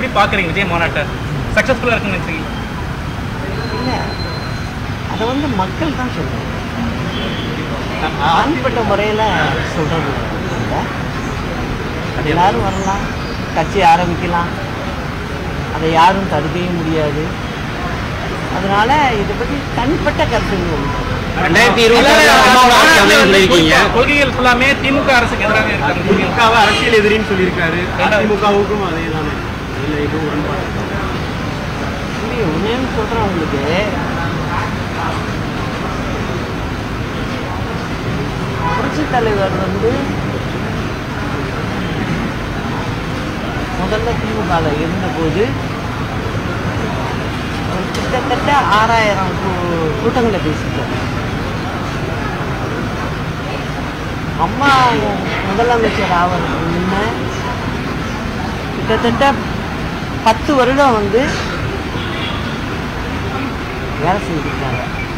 எப்படி பாக்குறீங்க விஜய் மாநாட்டை சக்சஸ்ஃபுல்லா இருக்குன்னு நினைக்கிறீங்க இல்லை அதை வந்து மக்கள் தான் சொல்றாங்க தனிப்பட்ட முறையில் சொல்றது இல்லை எல்லாரும் வரலாம் கட்சி ஆரம்பிக்கலாம் அதை யாரும் தடுக்கவும் முடியாது அதனால இதை பற்றி தனிப்பட்ட கருத்துகள் ஒன்று ரெண்டாயிரத்தி இருபத்தி அம்மாவோட ஆட்சி அமையும் சொல்லியிருக்கீங்க கொள்கைகள் ஃபுல்லாமே திமுக அரசுக்கு எதிராக இருக்காங்க திமுகவை அரசியல் எதிரின்னு சொல்லியிருக்காரு அதிமுகவுக்கும் அதே தானே இல்லை எதுவும் உடன்பாடு இல்லையே ஒன்றேன்னு சொல்கிறேன் உங்களுக்கு புரட்சி தலைவர் வந்து முதல்ல திமுகவில் இருந்தபோது அவர் கிட்டத்தட்ட ஆறாயிரம் கூ- கூட்டங்களை பேசிட்டார் அம்மா முதலமைச்சர் ஆவதற்கு முன்ன கிட்டத்தட்ட பத்து வருடம் வந்து வேலை செஞ்சுருக்காங்க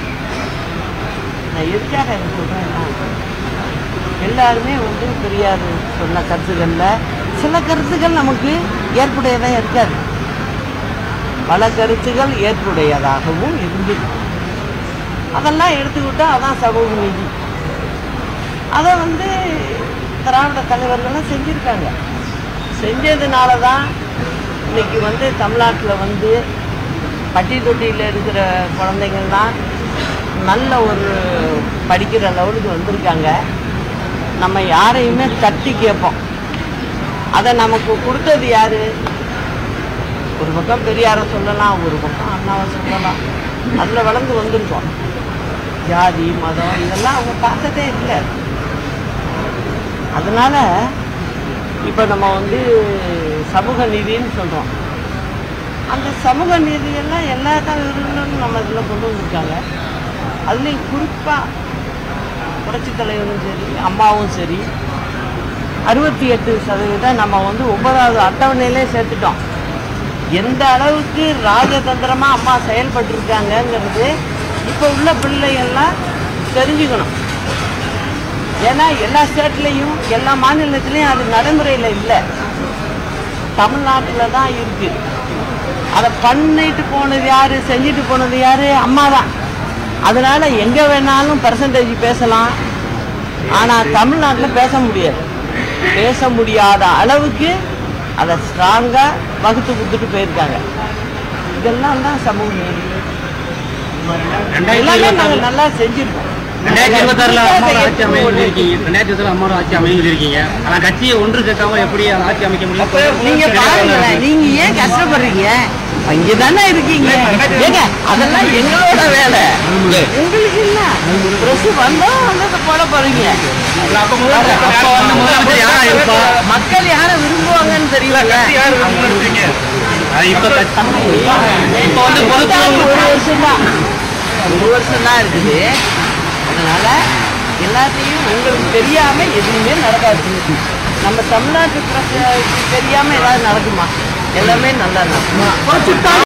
நான் எதுக்காக இதை சொல்கிறேன்னா எல்லாருமே வந்து பெரியார் சொன்ன கருத்துக்களில் சில கருத்துக்கள் நமக்கு ஏற்புடையதாக இருக்காது பல கருத்துக்கள் ஏற்புடையதாகவும் இருந்தது அதெல்லாம் எடுத்துக்கிட்டால் அதான் சமூக நீதி அதை வந்து திராவிட தலைவர்கள்லாம் செஞ்சுருக்காங்க செஞ்சதுனால தான் இன்னைக்கு வந்து தமிழ்நாட்டில் வந்து பட்டி தொட்டியில் இருக்கிற குழந்தைங்கள்லாம் நல்ல ஒரு படிக்கிற லெவலுக்கு வந்திருக்காங்க நம்ம யாரையுமே தட்டி கேட்போம் அதை நமக்கு கொடுத்தது யாரு ஒரு பக்கம் பெரியாரை சொல்லலாம் ஒரு பக்கம் அண்ணாவை சொல்லலாம் அதில் வளர்ந்து வந்திருக்கோம் ஜாதி மதம் இதெல்லாம் அவங்க பார்த்ததே இல்லை அதனால இப்போ நம்ம வந்து சமூக நீதின்னு சொல்கிறோம் அந்த சமூக நீதியெல்லாம் எல்லா தலைவர்களும் நம்ம இதில் கொண்டு வந்திருக்காங்க அதுலேயும் குறிப்பாக புரட்சி தலைவரும் சரி அம்மாவும் சரி அறுபத்தி எட்டு சதவீதம் நம்ம வந்து ஒன்பதாவது அட்டவணையிலே சேர்த்துட்டோம் எந்த அளவுக்கு ராஜதந்திரமாக அம்மா செயல்பட்டிருக்காங்கங்கிறது இப்போ உள்ள பிள்ளைகள்லாம் தெரிஞ்சுக்கணும் ஏன்னா எல்லா ஸ்டேட்லேயும் எல்லா மாநிலத்திலையும் அது நடைமுறையில் இல்லை தமிழ்நாட்டில் தான் இருக்கு அதை பண்ணிட்டு போனது யாரு செஞ்சுட்டு போனது யாரு அம்மா தான் அதனால எங்க வேணாலும் பர்சன்டேஜ் பேசலாம் ஆனா தமிழ்நாட்டில் பேச முடியாது பேச முடியாத அளவுக்கு அதை ஸ்ட்ராங்கா வகுத்து கொடுத்துட்டு போயிருக்காங்க இதெல்லாம் தான் சமூக நீதி எல்லாமே நாங்கள் நல்லா செஞ்சிருக்கோம் ரெண்டாயிரத்தி இருபத்தாறுல அம்மாவோட ஆட்சி அமையும் சொல்லியிருக்கீங்க ரெண்டாயிரத்தி இருபத்தாறுல அம்மாவோட ஆட்சி அமையும் சொல்லியிருக்கீங்க ஆனா கட்சியை ஒன்று சேர்க்காம எப்படி அந்த ஆட்சி அமைக்க முடியும் நீங்க பாருங்களேன் நீங்க ஏன் கஷ்டப்படுறீங்க அங்க தானே இருக்கீங்க ஏங்க அதெல்லாம் எங்களோட வேலை உங்களுக்கு இல்ல பிரஸ் வந்தா வந்ததை போட போறீங்க அப்ப முதல்ல அப்ப வந்து முதலமைச்சர் யாரா இருப்பா? மக்கள் யாரை விரும்புவாங்கன்னு தெரியல கட்சி யாரு விரும்புன்னு நினைக்கிறீங்க? அது இப்ப கட்சி- இப்ப வந்து பொதுக்குழு ஒரு வருஷம் தான் ஒரு வருஷம் தான் இருக்குது அதனால எல்லாத்தையும் உங்களுக்கு தெரியாம எதுவுமே நடக்காது நம்ம தமிழ்நாட்டு பிரச்சனை தெரியாம ஏதாவது நடக்குமா எல்லாமே நல்லா நடக்கும்